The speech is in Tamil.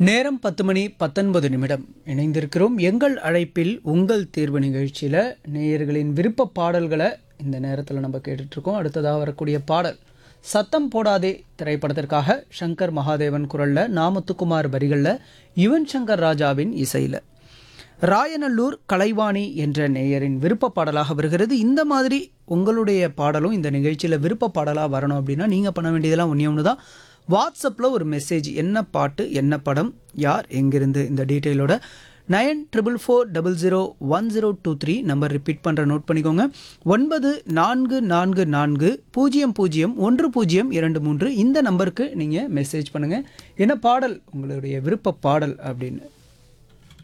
நேரம் பத்து மணி பத்தொன்பது நிமிடம் இணைந்திருக்கிறோம் எங்கள் அழைப்பில் உங்கள் தேர்வு நிகழ்ச்சியில் நேயர்களின் விருப்ப பாடல்களை இந்த நேரத்தில் நம்ம கேட்டுட்ருக்கோம் அடுத்ததாக வரக்கூடிய பாடல் சத்தம் போடாதே திரைப்படத்திற்காக சங்கர் மகாதேவன் குரலில் நாமத்துக்குமார் வரிகளில் யுவன் சங்கர் ராஜாவின் இசையில் ராயநல்லூர் கலைவாணி என்ற நேயரின் விருப்ப பாடலாக வருகிறது இந்த மாதிரி உங்களுடைய பாடலும் இந்த நிகழ்ச்சியில் விருப்ப பாடலாக வரணும் அப்படின்னா நீங்கள் பண்ண வேண்டியதெல்லாம் ஒன்றே ஒன்று தான் வாட்ஸ்அப்பில் ஒரு மெசேஜ் என்ன பாட்டு என்ன படம் யார் எங்கிருந்து இந்த டீட்டெயிலோட nine triple four double zero one zero two three number repeat பண்ணுற நோட் பண்ணிக்கோங்க ஒன்பது நான்கு நான்கு நான்கு பூஜ்ஜியம் பூஜ்ஜியம் ஒன்று பூஜ்ஜியம் இரண்டு மூன்று இந்த நம்பருக்கு நீங்கள் மெசேஜ் பண்ணுங்கள் என்ன பாடல் உங்களுடைய விருப்ப பாடல் அப்படின்னு